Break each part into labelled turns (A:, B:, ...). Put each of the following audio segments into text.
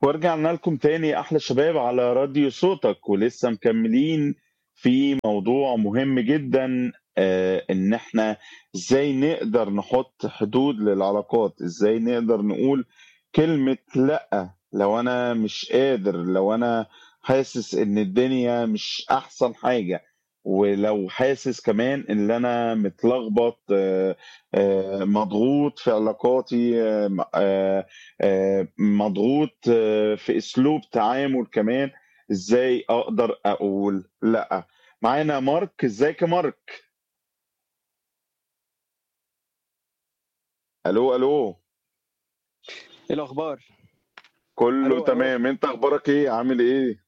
A: ورجعنا لكم تاني أحلى شباب على راديو صوتك ولسه مكملين في موضوع مهم جدا آه إن إحنا إزاي نقدر نحط حدود للعلاقات إزاي نقدر نقول كلمة لأ لو أنا مش قادر لو أنا حاسس إن الدنيا مش أحسن حاجة ولو حاسس كمان ان انا متلخبط آه، آه، مضغوط في علاقاتي آه، م- آه، آه، مضغوط آه، في اسلوب تعامل كمان ازاي اقدر اقول لا معانا مارك ازيك يا مارك الو الو
B: ايه الاخبار
A: كله
B: الو الو
A: تمام انت اخبارك ايه عامل ايه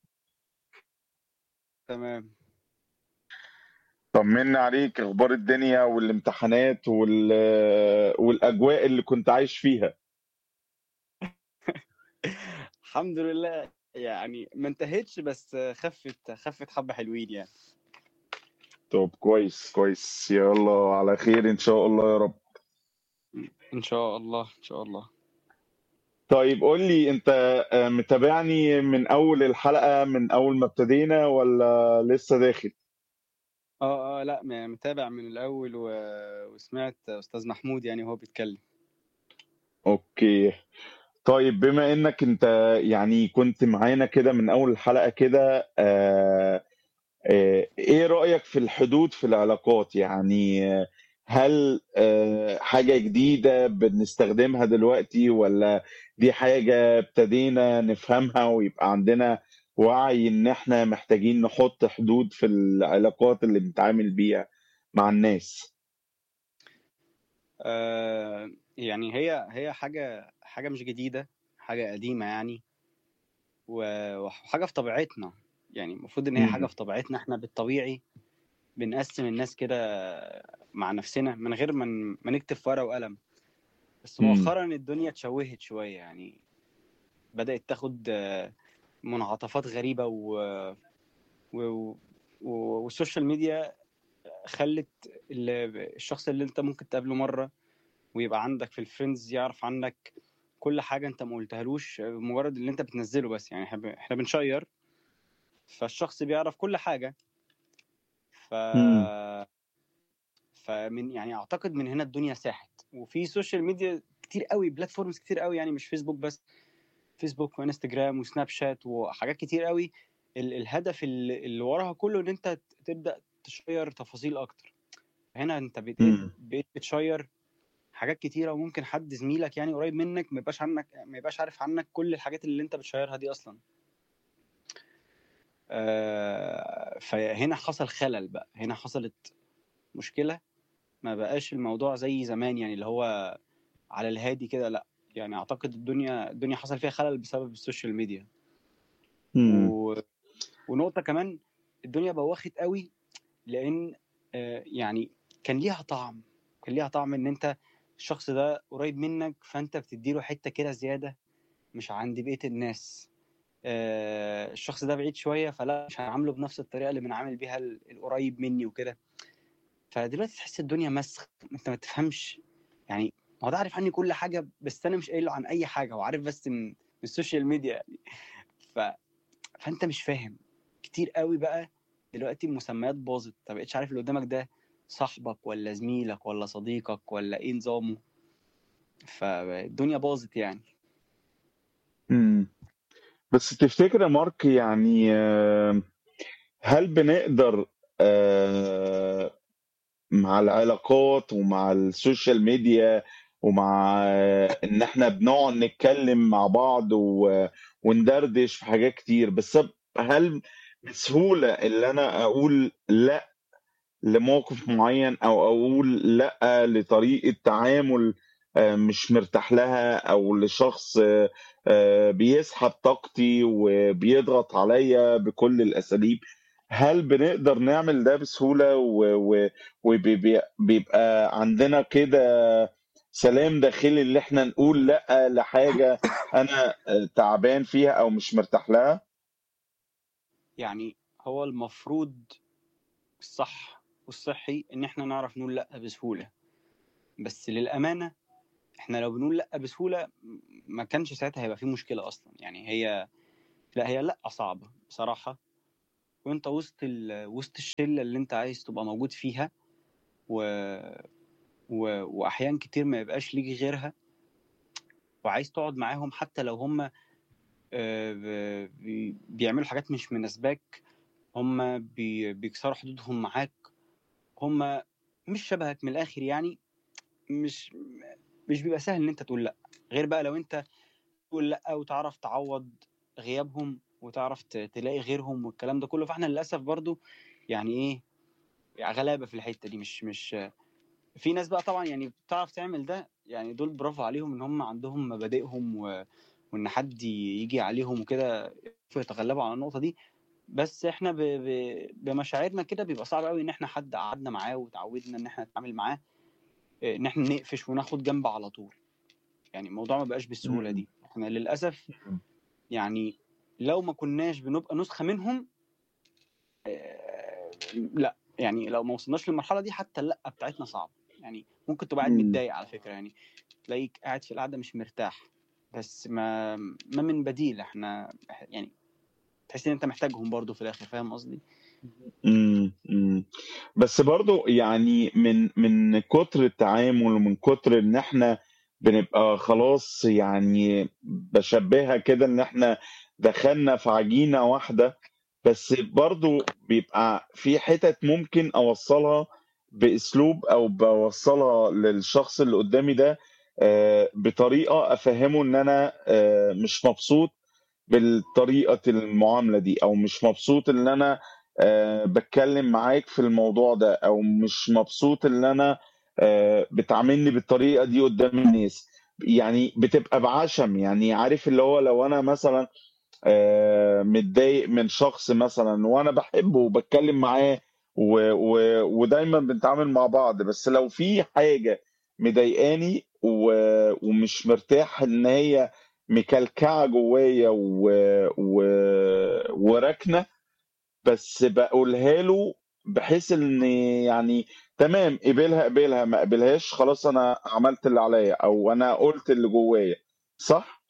B: تمام
A: طمنا عليك اخبار الدنيا والامتحانات وال... والاجواء اللي كنت عايش فيها
B: الحمد لله يعني ما انتهتش بس خفت خفت حبة حلوين يعني
A: طب كويس كويس يلا على خير ان شاء الله يا رب
B: ان شاء الله ان شاء الله
A: طيب قول لي انت آه، متابعني من اول الحلقة من اول ما ابتدينا ولا لسه داخل
B: اه اه لا م- متابع من الاول و... وسمعت استاذ محمود يعني وهو بيتكلم
A: اوكي طيب بما انك انت يعني كنت معانا كده من اول الحلقة كده آه آه ايه رأيك في الحدود في العلاقات يعني آه، هل آه حاجة جديدة بنستخدمها دلوقتي ولا دي حاجة ابتدينا نفهمها ويبقى عندنا وعي ان احنا محتاجين نحط حدود في العلاقات اللي بنتعامل بيها مع الناس
B: آه يعني هي هي حاجة حاجة مش جديدة حاجة قديمة يعني و- وحاجة في طبيعتنا يعني المفروض ان هي حاجة
A: مم.
B: في طبيعتنا احنا بالطبيعي بنقسم الناس كده مع نفسنا من غير ما ن- ما نكتب في ورقة وقلم بس
A: مم.
B: مؤخرا الدنيا اتشوهت شوية يعني بدأت تاخد آه، منعطفات غريبة و... و... و... والسوشيال ميديا خلت ال- الشخص اللي انت ممكن تقابله مرة ويبقى عندك في الفريندز يعرف عنك كل حاجة انت ما قلتهالوش مجرد اللي انت بتنزله بس يعني احنا ب- احنا بنشير فالشخص بيعرف كل حاجة ف
A: مم.
B: فمن يعني اعتقد من هنا الدنيا ساحت وفي سوشيال ميديا كتير قوي بلاتفورمز كتير قوي يعني مش فيسبوك بس فيسبوك وانستجرام وسناب شات وحاجات كتير قوي ال- الهدف اللي اللي وراها كله ان انت ت- تبدا تشير تفاصيل اكتر هنا انت بقيت
A: مم.
B: بقيت بتشير حاجات كتيره وممكن حد زميلك يعني قريب منك ما يبقاش عنك ما يبقاش عارف عنك كل الحاجات اللي انت بتشيرها دي اصلا آه، فهنا حصل خلل بقى هنا حصلت مشكله ما بقاش الموضوع زي زمان يعني اللي هو على الهادي كده لا يعني اعتقد الدنيا الدنيا حصل فيها خلل بسبب السوشيال ميديا
A: مم.
B: و... ونقطه كمان الدنيا بوخت قوي لان آه، يعني كان ليها طعم كان ليها طعم ان انت الشخص ده قريب منك فانت بتديله حته كده زياده مش عند بقيه الناس آه، الشخص ده بعيد شويه فلا مش هعامله بنفس الطريقه اللي بنعامل بيها ال- القريب مني وكده فدلوقتي تحس الدنيا مسخ انت ما تفهمش يعني هو ده عارف عني كل حاجه بس انا مش قايل له عن اي حاجه هو عارف بس من من السوشيال ميديا يعني ف... فانت مش فاهم كتير قوي بقى دلوقتي المسميات باظت انت بقيتش عارف اللي قدامك ده صاحبك ولا زميلك ولا صديقك ولا ايه نظامه فالدنيا باظت يعني
A: مم. بس تفتكر يا مارك يعني آه، هل بنقدر آه، مع العلاقات ومع السوشيال ميديا ومع آه، ان احنا بنقعد نتكلم مع بعض و- وندردش في حاجات كتير بس هل بسهولة اللي انا اقول لا لموقف معين او اقول لا لطريقة تعامل آه، مش مرتاح لها او لشخص آه، آه، بيسحب طاقتي وبيضغط عليا بكل الاساليب هل بنقدر نعمل ده بسهولة وبيبقى عندنا كده سلام داخلي اللي احنا نقول لا لحاجة انا آه، تعبان فيها او مش مرتاح لها
B: يعني هو المفروض الصح والصحي ان احنا نعرف نقول لا بسهوله بس للامانه احنا لو بنقول لا بسهوله ما كانش ساعتها هيبقى في مشكله اصلا يعني هي لا هي لا صعبه بصراحه وانت وسط ال... وسط الشله اللي انت عايز تبقى موجود فيها و... و... واحيان كتير ما يبقاش ليك غيرها وعايز تقعد معاهم حتى لو هم آه، بي- بيعملوا حاجات مش مناسباك هم بي... بيكسروا حدودهم معاك هم مش شبهك من الاخر يعني مش مش بيبقى سهل ان انت تقول لا غير بقى لو انت تقول لا وتعرف تعوض غيابهم وتعرف ت- تلاقي غيرهم والكلام ده كله فاحنا للاسف برضو يعني ايه يعني غلابه في الحته دي مش مش في ناس بقى طبعا يعني بتعرف تعمل ده يعني دول برافو عليهم ان هم عندهم مبادئهم و... وان حد يجي عليهم وكده يعرفوا يتغلبوا على النقطه دي بس احنا ب... ب... بمشاعرنا كده بيبقى صعب قوي ان احنا حد قعدنا معاه وتعودنا ان احنا نتعامل معاه إيه، ان احنا نقفش وناخد جنب على طول يعني الموضوع ما بقاش بالسهوله
A: مم.
B: دي احنا للاسف يعني لو ما كناش بنبقى نسخه منهم آه، لا يعني لو ما وصلناش للمرحله دي حتى اللا بتاعتنا صعب يعني ممكن تبقى قاعد
A: مم.
B: متضايق على فكره يعني تلاقيك قاعد في القعده مش مرتاح بس ما ما من بديل احنا يعني تحس ان انت محتاجهم برضو في الاخر فاهم قصدي
A: مم. مم. بس برضو يعني من من كتر التعامل ومن كتر ان احنا بنبقى خلاص يعني بشبهها كده ان احنا دخلنا في عجينة واحدة بس برضو بيبقى في حتت ممكن اوصلها باسلوب او بوصلها للشخص اللي قدامي ده آه، بطريقة افهمه ان انا آه، مش مبسوط بالطريقة المعاملة دي او مش مبسوط ان انا آه، بتكلم معاك في الموضوع ده او مش مبسوط ان انا آه، بتعاملني بالطريقة دي قدام الناس يعني بتبقى بعشم يعني عارف اللي هو لو انا مثلا آه، متضايق من شخص مثلا وانا بحبه وبتكلم معاه و... و... ودايما بنتعامل مع بعض بس لو في حاجة مضايقاني و... ومش مرتاح ان هي مكلكعة جوايا و... و... وراكنة بس بقولها له بحيث ان يعني تمام قبلها قبلها ما قبلهاش خلاص انا عملت اللي عليا او انا قلت اللي جوايا صح؟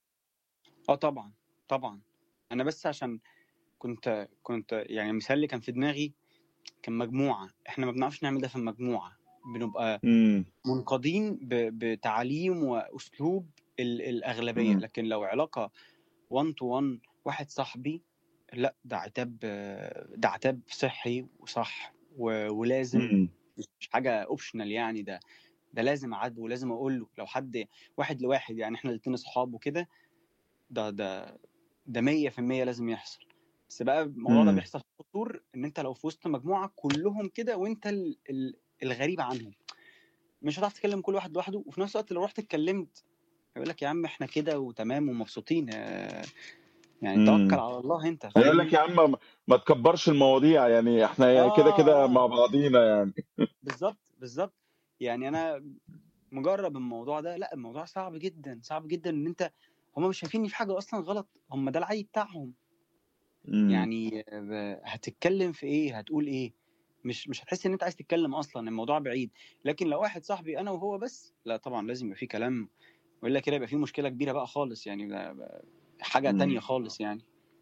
B: اه طبعا طبعا انا بس عشان كنت كنت يعني المثال اللي كان في دماغي كان مجموعه احنا ما بنعرفش نعمل ده في المجموعه بنبقى
A: امم
B: منقادين ب- بتعاليم واسلوب ال- الاغلبيه
A: امم
B: لكن لو علاقه 1 تو 1 واحد صاحبي لا ده عتاب ده عتاب صحي وصح و- ولازم
A: امم
B: مش مش حاجه اوبشنال يعني ده ده لازم اعاتبه ولازم اقول له لو حد واحد لواحد يعني احنا الاتنين اصحاب وكده ده ده ده 100% لازم يحصل بس بقى الموضوع ده
A: امم
B: بيحصل في خطور ان انت لو في وسط مجموعه كلهم كده وانت ال- ال- الغريب عنهم مش هتعرف تكلم كل واحد لوحده وفي نفس الوقت لو رحت اتكلمت يقول لك يا عم احنا كده وتمام ومبسوطين آه، يعني توكل
A: امم
B: على الله انت
A: هيقول لك
B: فاهمني
A: يا عم ما ما تكبرش المواضيع يعني احنا كده
B: اه
A: كده مع
B: اه
A: بعضينا يعني
B: بالظبط بالظبط يعني انا مجرب الموضوع ده لا الموضوع صعب جدا صعب جدا ان انت هم مش شايفين إن في حاجه اصلا غلط هم ده العادي بتاعهم
A: امم
B: يعني آه، هتتكلم في ايه هتقول ايه مش مش هتحس ان انت عايز تتكلم اصلا الموضوع بعيد لكن لو واحد صاحبي انا وهو بس لا طبعا لازم يبقى في كلام والا كده يبقى في مشكله كبيره بقى خالص يعني ده- ده حاجه تانية
A: امم
B: خالص يعني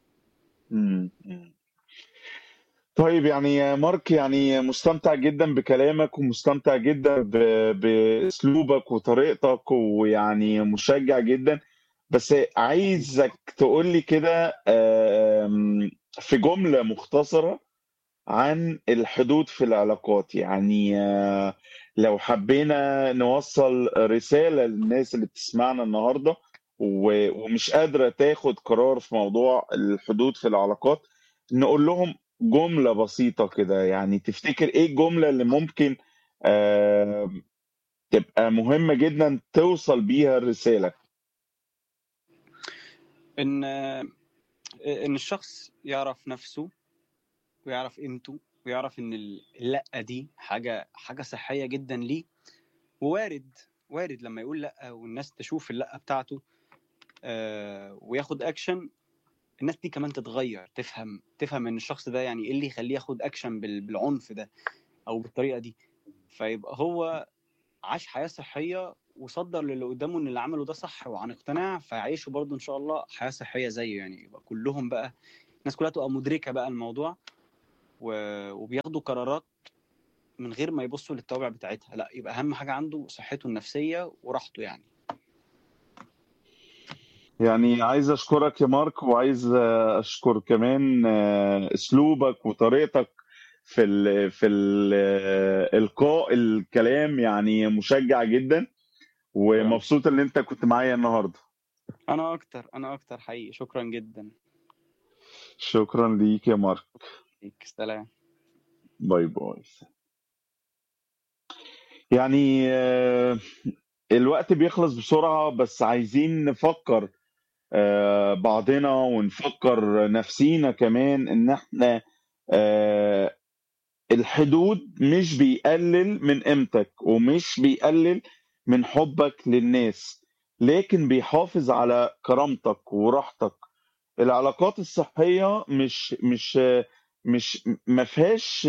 A: امم طيب يعني يا مارك يعني مستمتع جدا بكلامك ومستمتع جدا ب- باسلوبك وطريقتك ويعني مشجع جدا بس عايزك تقول لي كده آم، في جملة مختصرة عن الحدود في العلاقات يعني آه، لو حبينا نوصل رسالة للناس اللي بتسمعنا النهاردة و- ومش قادرة تاخد قرار في موضوع الحدود في العلاقات نقول لهم جملة بسيطة كده يعني تفتكر ايه الجملة اللي ممكن آه، تبقى مهمة جدا توصل بيها الرسالة
B: ان آه، ان الشخص يعرف نفسه ويعرف قيمته ويعرف ان اللا دي حاجه حاجه صحيه جدا ليه ووارد وارد لما يقول لا والناس تشوف اللا بتاعته آه، وياخد اكشن الناس دي كمان تتغير تفهم تفهم ان الشخص ده يعني ايه اللي يخليه ياخد اكشن بال- بالعنف ده او بالطريقه دي فيبقى هو عاش حياه صحيه وصدر للي قدامه ان اللي عمله ده صح وعن اقتناع فيعيشوا برضه ان شاء الله حياه صحيه زيه يعني يبقى كلهم بقى الناس كلها تبقى مدركه بقى الموضوع و... وبياخدوا قرارات من غير ما يبصوا للتوابع بتاعتها لا يبقى اهم حاجه عنده صحته النفسيه وراحته يعني
A: يعني عايز اشكرك يا مارك وعايز آه، اشكر كمان آه، اسلوبك وطريقتك في ال في ال آه، القاء الكلام يعني مشجع جدا ومبسوط ان انت كنت معايا النهارده
B: انا اكتر انا اكتر حقيقي شكرا جدا
A: شكرا ليك يا مارك
B: ليك سلام
A: باي باي يعني آه، الوقت بيخلص بسرعة بس عايزين نفكر آه، بعضنا ونفكر نفسينا كمان ان احنا آه، الحدود مش بيقلل من قيمتك ومش بيقلل من حبك للناس لكن بيحافظ على كرامتك وراحتك العلاقات الصحية مش مش مش ما فيهاش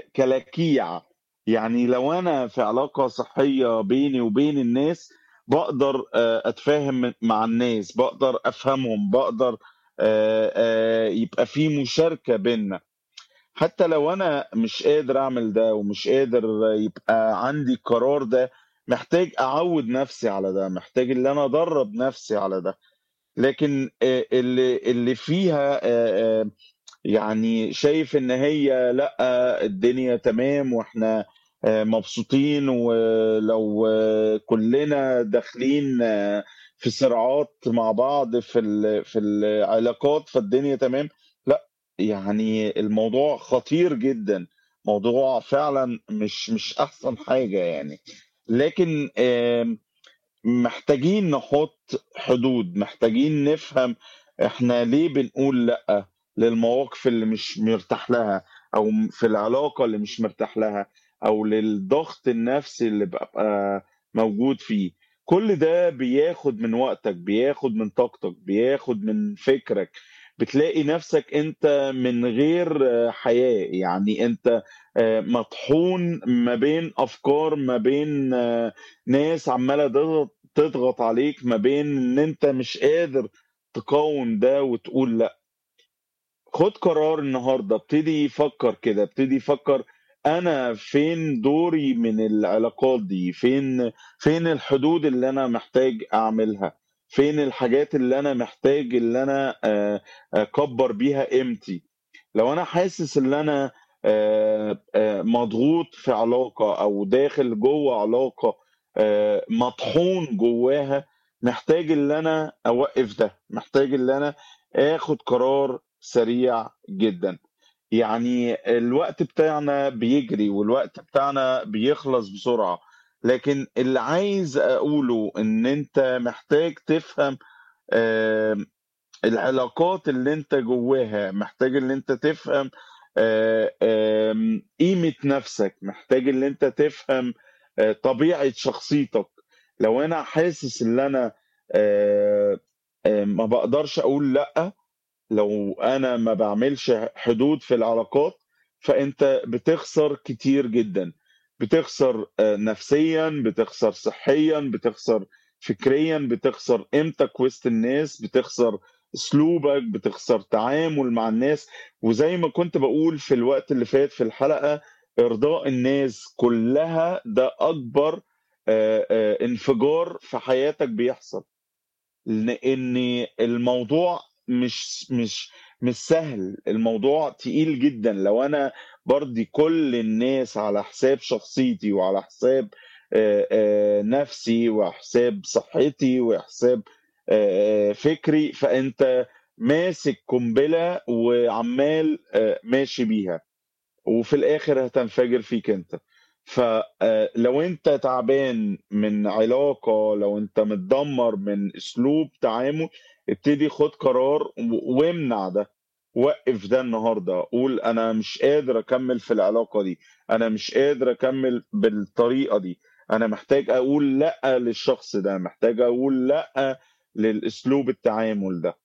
A: كلاكيع يعني لو انا في علاقة صحية بيني وبين الناس بقدر آه، اتفاهم مع الناس بقدر افهمهم بقدر آه، آه، يبقى في مشاركة بيننا حتى لو انا مش قادر اعمل ده ومش قادر يبقى عندي القرار ده محتاج اعود نفسي على ده محتاج ان انا ادرب نفسي على ده لكن آه، اللي اللي فيها آه، آه، يعني شايف ان هي لا الدنيا تمام واحنا آه، مبسوطين ولو آه، كلنا داخلين آه، في صراعات مع بعض في ال- في العلاقات فالدنيا تمام لا يعني الموضوع خطير جدا موضوع فعلا مش مش احسن حاجة يعني لكن آم، محتاجين نحط حدود محتاجين نفهم احنا ليه بنقول لا للمواقف اللي مش مرتاح لها او في العلاقة اللي مش مرتاح لها او للضغط النفسي اللي ببقى موجود فيه كل ده بياخد من وقتك بياخد من طاقتك بياخد من فكرك بتلاقي نفسك انت من غير آه، حياة يعني انت آه، مطحون ما بين افكار ما بين آه، ناس عمالة تضغط تضغط عليك ما بين ان انت مش قادر تقاوم ده وتقول لا خد قرار النهارده ابتدي فكر كده ابتدي فكر انا فين دوري من العلاقات دي فين فين الحدود اللي انا محتاج اعملها فين الحاجات اللي انا محتاج اللي انا آه، اكبر بيها قيمتي لو انا حاسس ان انا آه، آه، مضغوط في علاقة او داخل جوه علاقة آه، مطحون جواها محتاج ان انا اوقف ده محتاج ان انا اخد قرار سريع جدا يعني الوقت بتاعنا بيجري والوقت بتاعنا بيخلص بسرعة لكن اللي عايز اقوله ان انت محتاج تفهم آم، العلاقات اللي انت جواها محتاج ان انت تفهم آه، آم، قيمة نفسك محتاج ان انت تفهم آه، طبيعة شخصيتك لو انا حاسس ان انا آه، آه، ما بقدرش اقول لا لو انا ما بعملش حدود في العلاقات فانت بتخسر كتير جدا بتخسر آه، نفسيا بتخسر صحيا بتخسر فكريا بتخسر قيمتك وسط الناس بتخسر اسلوبك بتخسر تعامل مع الناس وزي ما كنت بقول في الوقت اللي فات في الحلقة ارضاء الناس كلها ده اكبر آه، آه، انفجار في حياتك بيحصل لان الموضوع مش مش مش سهل الموضوع تقيل جدا لو انا برضي كل الناس على حساب شخصيتي وعلى حساب آه، آه، نفسي وحساب صحتي وحساب آه، آه، فكري فانت ماسك قنبلة وعمال آه، ماشي بيها وفي الاخر هتنفجر فيك انت فلو انت تعبان من علاقة لو انت متدمر من اسلوب تعامل ابتدي خد قرار و- وامنع ده وقف ده النهارده قول انا مش قادر اكمل في العلاقة دي انا مش قادر اكمل بالطريقة دي انا محتاج اقول لا للشخص ده محتاج اقول لا للاسلوب التعامل ده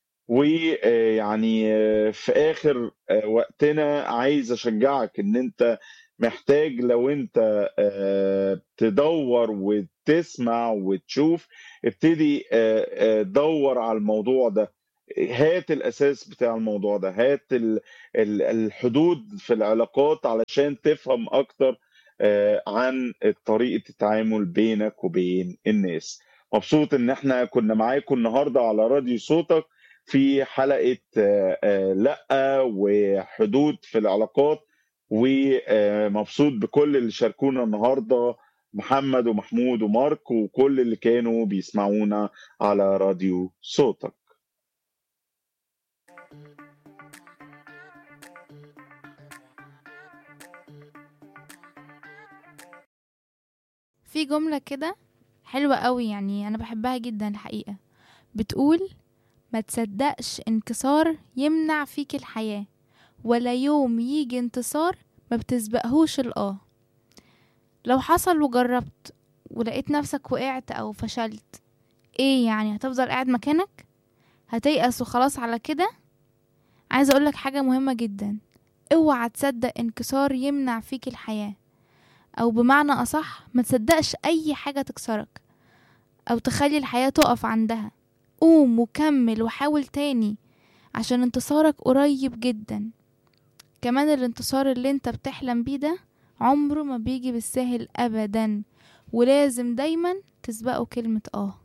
A: ويعني في اخر آه، وقتنا عايز اشجعك ان انت محتاج لو انت آه، تدور وتسمع وتشوف ابتدي آه، آه، دور على الموضوع ده هات الاساس بتاع الموضوع ده هات ال- ال- الحدود في العلاقات علشان تفهم اكتر آه، عن طريقة التعامل بينك وبين الناس مبسوط ان احنا كنا معاكم النهاردة على راديو صوتك في حلقة آه، آه، لأ وحدود في العلاقات ومبسوط بكل اللي شاركونا النهاردة محمد ومحمود ومارك وكل اللي كانوا بيسمعونا على راديو صوتك
C: في جملة كده حلوة قوي يعني أنا بحبها جدا الحقيقة بتقول ما تصدقش انكسار يمنع فيك الحياة ولا يوم يجي انتصار ما بتسبقهوش الآه لو حصل وجربت ولقيت نفسك وقعت أو فشلت ايه يعني هتفضل قاعد مكانك هتيأس وخلاص على كده عايزة أقولك حاجة مهمة جدا اوعى تصدق انكسار يمنع فيك الحياة أو بمعنى أصح ما تصدقش أي حاجة تكسرك أو تخلي الحياة تقف عندها قوم وكمل وحاول تاني عشان انتصارك قريب جدا كمان الانتصار اللي انت بتحلم بيه ده عمره ما بيجي بالسهل أبدا ولازم دايما تسبقه كلمة اه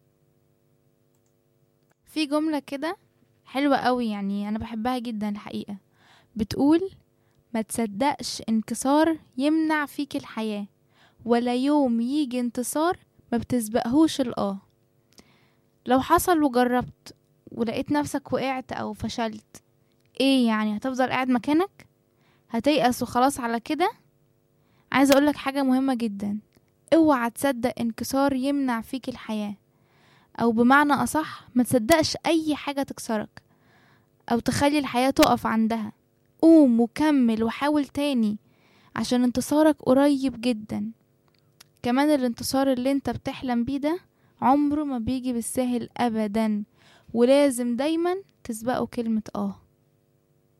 C: في جملة كده حلوة قوي يعني أنا بحبها جدا الحقيقة بتقول ما تصدقش انكسار يمنع فيك الحياة ولا يوم يجي انتصار ما بتسبقهوش الآه لو حصل وجربت ولقيت نفسك وقعت أو فشلت ايه يعني هتفضل قاعد مكانك هتيأس وخلاص على كده عايزة أقولك حاجة مهمة جدا اوعى تصدق انكسار يمنع فيك الحياة أو بمعنى أصح ما تصدقش أي حاجة تكسرك أو تخلي الحياة تقف عندها قوم وكمل وحاول تاني عشان انتصارك قريب جدا كمان الانتصار اللي انت بتحلم بيه ده عمره ما بيجي بالسهل أبدا ولازم دايما تسبقه كلمة اه